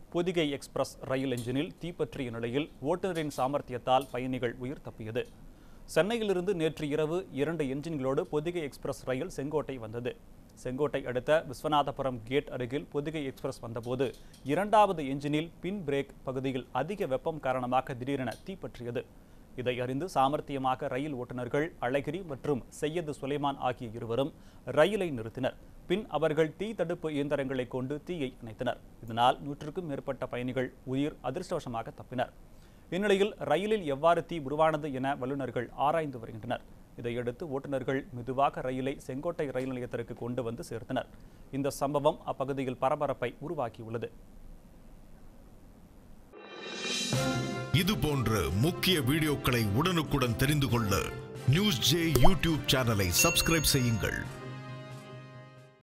Pothigai express ரயில் என்ஜினில் தீப்பற்றிய நிலையில் ஓட்டுநரின் சாமர்த்தியத்தால் பயணிகள் உயிர் தப்பியது சென்னையிலிருந்து நேற்று இரவு இரண்டு என்ஜின்களோடு பொதிகை எக்ஸ்பிரஸ் ரயில் செங்கோட்டை வந்தது செங்கோட்டை அடுத்த விஸ்வநாதபுரம் கேட் அருகில் பொதிகை எக்ஸ்பிரஸ் வந்தபோது இரண்டாவது என்ஜினில் பின் பிரேக் பகுதியில் அதிக வெப்பம் காரணமாக திடீரென தீப்பற்றியது இதை அறிந்து சாமர்த்தியமாக ரயில் ஓட்டுநர்கள் அழகிரி மற்றும் சையது சுலைமான் ஆகிய இருவரும் ரயிலை நிறுத்தினர் பின் அவர்கள் தீ தடுப்பு இயந்திரங்களை கொண்டு தீயை அணைத்தனர் இதனால் நூற்றுக்கும் மேற்பட்ட பயணிகள் உயிர் அதிர்ஷ்டவசமாக தப்பினர் இந்நிலையில் ரயிலில் எவ்வாறு தீ உருவானது என வல்லுநர்கள் ஆராய்ந்து வருகின்றனர் இதையடுத்து ஓட்டுநர்கள் மெதுவாக ரயிலை செங்கோட்டை ரயில் நிலையத்திற்கு கொண்டு வந்து சேர்த்தனர் இந்த சம்பவம் அப்பகுதியில் பரபரப்பை உருவாக்கியுள்ளது இது போன்ற முக்கிய வீடியோக்களை உடனுக்குடன் தெரிந்து கொள்ள நியூஸ் ஜே யூடியூப் சேனலை சப்ஸ்கிரைப் செய்யுங்கள்